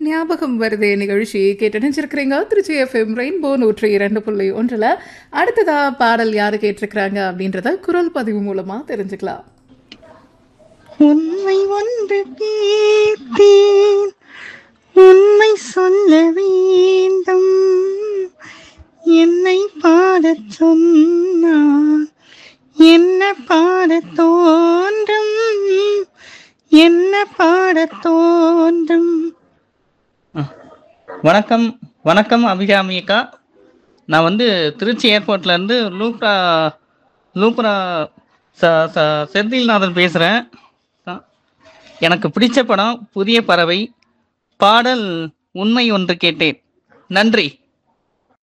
ஞாபகம் வருதே நிகழ்ச்சி கேட்டு நினைச்சிருக்கிறீங்க திருச்சி எஃப்எம் ரெயின்போ நூற்றி இரண்டு புள்ளி ஒன்றில் அடுத்ததா பாடல் யாரு கேட்டிருக்கிறாங்க அப்படின்றத குரல் பதிவு மூலமா தெரிஞ்சுக்கலாம் உண்மை ஒன்று கேட்டேன் உண்மை சொல்ல வேண்டும் என்னை பாடச் சொன்னான் என்ன பாடத் தோன்றும் என்ன பாடத் தோன்றும் வணக்கம் வணக்கம் அபிராமி அக்கா நான் வந்து திருச்சி ஏர்போர்ட்ல இருந்து லூப்ரா லூப்ரா ச ச செந்தில்நாதன் பேசுகிறேன் எனக்கு பிடிச்ச படம் புதிய பறவை பாடல் உண்மை ஒன்று கேட்டேன் நன்றி